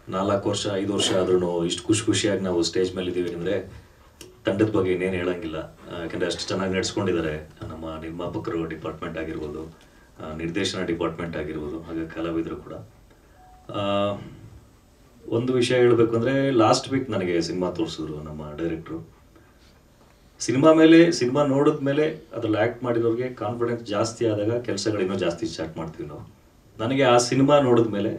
ನಾಲ್ಕು ವರ್ಷ ಐದು ವರ್ಷ ಆದ್ರೂ ಇಷ್ಟು ಖುಷಿ ಖುಷಿಯಾಗಿ ನಾವು ಸ್ಟೇಜ್ ಮೇಲೆ ಇದ್ದೀವಿ ಅಂದರೆ ತಂಡದ ಬಗ್ಗೆ ಇನ್ನೇನು ಹೇಳಂಗಿಲ್ಲ ಆ, ಯಾಕಂದ್ರೆ ಅಷ್ಟು ಚೆನ್ನಾಗಿ ನಡೆಸ್ಕೊಂಡಿದ್ದಾರೆ ನಮ್ಮ ನಿರ್ಮಾಪಕರು ಡಿಪಾರ್ಟ್ಮೆಂಟ್ ಆಗಿರ್ಬೋದು ಆ, ನಿರ್ದೇಶನ ಡಿಪಾರ್ಟ್ಮೆಂಟ್ ಆಗಿರ್ಬೋದು ಹಾಗೆ ಕಲಾವಿದರು ಕೂಡ ಆ, ಒಂದು ವಿಷಯ ಹೇಳಬೇಕು ಅಂದರೆ ಲಾಸ್ಟ್ ವೀಕ್ ನನಗೆ ಸಿನಿಮಾ ತೋರಿಸಿದ್ರು ನಮ್ಮ ಡೈರೆಕ್ಟ್ರು ಸಿನಿಮಾ ಮೇಲೆ ಸಿನಿಮಾ ನೋಡಿದ್ಮೇಲೆ ಅದ್ರಲ್ಲಿ ಆ್ಯಕ್ಟ್ ಮಾಡಿರೋರಿಗೆ ಕಾನ್ಫಿಡೆನ್ಸ್ ಜಾಸ್ತಿ ಆದಾಗ ಕೆಲಸಗಳು ಇನ್ನೂ ಜಾಸ್ತಿ ಸ್ಟಾರ್ಟ್ ಮಾಡ್ತೀವಿ ನಾವು ನನಗೆ ಆ ಸಿನಿಮಾ ನೋಡಿದ್ಮೇಲೆ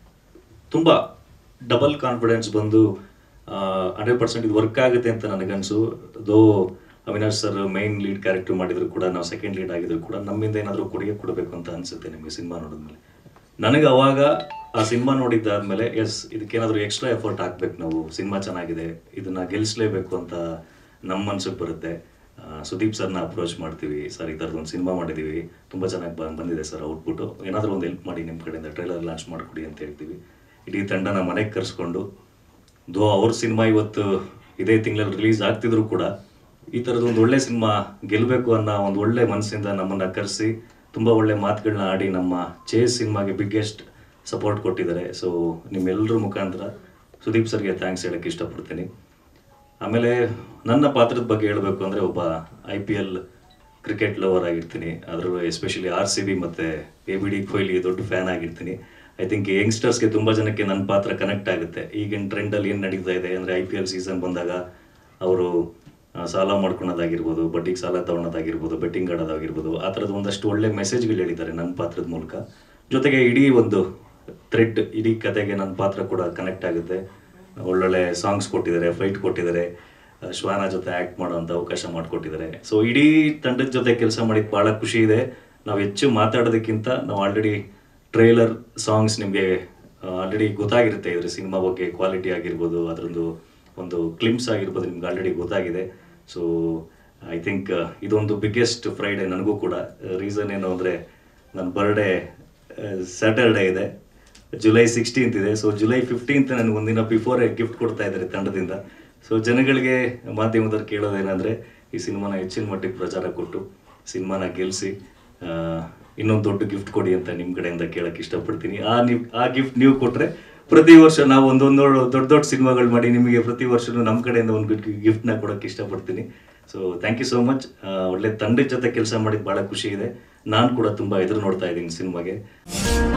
ತುಂಬ ಡಬಲ್ ಕಾನ್ಫಿಡೆನ್ಸ್ ಬಂದು ಹಂಡ್ರೆಡ್ ಪರ್ಸೆಂಟ್ ಇದು ವರ್ಕ್ ಆಗುತ್ತೆ ಅಂತ ನನಗನ್ಸು though Avinash sir main lead character ಮಾಡಿದ್ರು ಕೂಡ ನಾವು ಸೆಕೆಂಡ್ ಲೀಡ್ ಆಗಿದ್ರು ಕೂಡ ನಮ್ಮಿಂದ ಏನಾದರೂ ಕೊಡುಗೆ ಕೊಡಬೇಕು ಅಂತ ಅನ್ಸುತ್ತೆ ನಿಮಗೆ ಸಿನಿಮಾ ನೋಡಿದ್ಮೇಲೆ ನನಗೆ ಅವಾಗ ಆ ಸಿನಿಮಾ ನೋಡಿದ್ದಾದ್ಮೇಲೆ ಎಸ್ ಇದಕ್ಕೇನಾದರೂ ಎಕ್ಸ್ಟ್ರಾ ಎಫರ್ಟ್ ಹಾಕ್ಬೇಕು ನಾವು ಸಿನಿಮಾ ಚೆನ್ನಾಗಿದೆ ಇದನ್ನ ಗೆಲ್ಲಿಸ್ಲೇಬೇಕು ಅಂತ ನಮ್ಮ ಮನ್ಸಿಗೆ ಬರುತ್ತೆ ಆ, ಸುದೀಪ್ ಸರ್ನ ಅಪ್ರೋಚ್ ಮಾಡ್ತೀವಿ ಸರ್ ಈ ಥರದ್ದು ಒಂದು ಸಿನಿಮಾ ಮಾಡಿದ್ದೀವಿ ತುಂಬ ಚೆನ್ನಾಗಿ ಬ- ಬಂದಿದೆ ಸರ್ ಔಟ್ಪುಟ್ಟು ಏನಾದರೂ ಒಂದು ಹೆಲ್ಪ್ ಮಾಡಿ ನಿಮ್ಮ ಕಡೆಯಿಂದ ಟ್ರೈಲರ್ ಲಾಂಚ್ ಮಾಡಿಕೊಡಿ ಅಂತ ಹೇಳ್ತೀವಿ ಇಡೀ ತಂಡನ ಮನೆಗೆ ಕರೆಸ್ಕೊಂಡು ದೋ ಅವ್ರ ಸಿನಿಮಾ ಇವತ್ತು ಇದೇ ತಿಂಗಳಲ್ಲಿ ರಿಲೀಸ್ ಆಗ್ತಿದ್ರು ಕೂಡ ಈ ಥರದ್ದು ಒಂದು ಒಳ್ಳೆ ಸಿನಿಮಾ ಗೆಲ್ಲಬೇಕು ಅನ್ನೋ ಒಂದು ಒಳ್ಳೆ ಮನಸ್ಸಿಂದ ನಮ್ಮನ್ನು ಕರೆಸಿ ತುಂಬ ಒಳ್ಳೆ ಮಾತುಗಳನ್ನ ಆಡಿ ನಮ್ಮ ಚೇಸ್ ಸಿನಿಮಾಗೆ ಬಿಗ್ಗೆಸ್ಟ್ ಸಪೋರ್ಟ್ ಕೊಟ್ಟಿದ್ದಾರೆ ಸೊ ನಿಮ್ಮೆಲ್ಲರ ಮುಖಾಂತರ ಸುದೀಪ್ ಸರ್ಗೆ ಥ್ಯಾಂಕ್ಸ್ ಹೇಳಕ್ಕೆ ಇಷ್ಟಪಡ್ತೀನಿ ಆಮೇಲೆ ನನ್ನ ಪಾತ್ರದ ಬಗ್ಗೆ ಹೇಳಬೇಕು ಅಂದರೆ ಒಬ್ಬ I P L cricket lover ಆಗಿರ್ತೀನಿ ಅದರಲ್ಲೂ ಎಸ್ಪೆಷಲಿ ಆರ್ ಸಿ ಬಿ ಮತ್ತು ಎ ಬಿ ಡಿ ಕೊಹ್ಲಿ ದೊಡ್ಡ ಫ್ಯಾನ್ ಆಗಿರ್ತೀನಿ ಐ ಥಿಂಕ್ ಯಂಗ್ಸ್ಟರ್ಸ್ಗೆ ತುಂಬ ಜನಕ್ಕೆ ನನ್ನ ಪಾತ್ರ ಕನೆಕ್ಟ್ ಆಗುತ್ತೆ ಈಗಿನ ಟ್ರೆಂಡಲ್ಲಿ ಏನು ನಡೀತಾ ಇದೆ ಅಂದರೆ ಐ ಪಿ ಎಲ್ ಸೀಸನ್ ಬಂದಾಗ ಅವರು ಸಾಲ ಮಾಡ್ಕೊಳೋದಾಗಿರ್ಬೋದು ಬಡ್ಡಿಗೆ ಸಾಲ ತೊಗೊಳೋದಾಗಿರ್ಬೋದು ಬೆಟ್ಟಿಂಗ್ ಆಡೋದಾಗಿರ್ಬೋದು ಆ ಥರದ ಒಂದಷ್ಟು ಒಳ್ಳೆ ಮೆಸೇಜ್ಗಳು ಹೇಳಿದ್ದಾರೆ ನನ್ನ ಪಾತ್ರದ ಮೂಲಕ ಜೊತೆಗೆ ಇಡೀ ಒಂದು ಥ್ರೆಡ್ ಇಡೀ ಕತೆಗೆ ನನ್ನ ಪಾತ್ರ ಕೂಡ ಕನೆಕ್ಟ್ ಆಗುತ್ತೆ ಒಳ್ಳೊಳ್ಳೆ ಸಾಂಗ್ಸ್ ಕೊಟ್ಟಿದ್ದಾರೆ ಫೈಟ್ ಕೊಟ್ಟಿದ್ದಾರೆ ಆ, ಶ್ವಾನ ಜೊತೆ ಆ್ಯಕ್ಟ್ ಮಾಡೋಂಥ ಅವಕಾಶ ಮಾಡಿಕೊಟ್ಟಿದ್ದಾರೆ ಸೊ ಇಡೀ ತಂಡದ ಜೊತೆ ಕೆಲಸ ಮಾಡಿದ್ದು ಭಾಳ ಖುಷಿ ಇದೆ ನಾವು ಹೆಚ್ಚು ಮಾತಾಡೋದಕ್ಕಿಂತ ನಾವು ಆಲ್ರೆಡಿ ಟ್ರೈಲರ್ ಸಾಂಗ್ಸ್ ನಿಮಗೆ ಆಲ್ರೆಡಿ ಗೊತ್ತಾಗಿರುತ್ತೆ ಇದ್ರ ಸಿನಿಮಾ ಬಗ್ಗೆ ಕ್ವಾಲಿಟಿ ಆಗಿರ್ಬೋದು ಅದರದ್ದು ಒಂದು ಕ್ಲಿಮ್ಸ್ ಆಗಿರ್ಬೋದು ನಿಮ್ಗೆ ಆಲ್ರೆಡಿ ಗೊತ್ತಾಗಿದೆ ಸೊ ಐ ಥಿಂಕ್ ಇದೊಂದು ಬಿಗ್ಗೆಸ್ಟ್ ಫ್ರೈಡೆ ನನಗೂ ಕೂಡ ರೀಸನ್ ಏನು ಅಂದರೆ ನನ್ನ ಬರ್ಡೇ ಸ್ಯಾಟರ್ಡೇ ಇದೆ ಜುಲೈ ಸಿಕ್ಸ್ಟೀನ್ತ್ ಇದೆ ಸೊ ಜುಲೈ ಫಿಫ್ಟೀನ್ತ್ ನನಗೆ ಒಂದಿನ ಬಿಫೋರೇ ಗಿಫ್ಟ್ ಕೊಡ್ತಾ ಇದ್ದಾರೆ ತಂಡದಿಂದ ಸೊ ಜನಗಳಿಗೆ ಮಾಧ್ಯಮದವ್ರು ಕೇಳೋದೇನೆಂದರೆ ಈ ಸಿನಿಮಾನ ಹೆಚ್ಚಿನ ಮಟ್ಟಿಗೆ ಪ್ರಚಾರ ಕೊಟ್ಟು ಸಿನಿಮಾನ ಗೆಲ್ಲಿಸಿ ಇನ್ನೊಂದು ದೊಡ್ಡ ಗಿಫ್ಟ್ ಕೊಡಿ ಅಂತ ನಿಮ್ಮ ಕಡೆಯಿಂದ ಕೇಳಕ್ಕೆ ಇಷ್ಟಪಡ್ತೀನಿ ಆ ನೀವು ಆ ಗಿಫ್ಟ್ ನೀವು ಕೊಟ್ಟರೆ ಪ್ರತಿ ವರ್ಷ ನಾವು ಒಂದೊಂದು ದೊಡ್ಡ ದೊಡ್ಡ ಸಿನಿಮಾಗಳು ಮಾಡಿ ನಿಮಗೆ ಪ್ರತಿ ವರ್ಷನೂ ನಮ್ಮ ಕಡೆಯಿಂದ ಒಂದು ಗಿಫ್ಟ್ನ ಕೊಡೋಕ್ಕೆ ಇಷ್ಟಪಡ್ತೀನಿ so thank you so much ಒಳ್ಳೆ ತಂಡದ ಜೊತೆ ಕೆಲಸ ಮಾಡಿದ್ದು ಭಾಳ ಖುಷಿ ಇದೆ ನಾನು ಕೂಡ ತುಂಬ ಎದುರು ನೋಡ್ತಾ ಇದ್ದೀನಿ ಸಿನಿಮಾಗೆ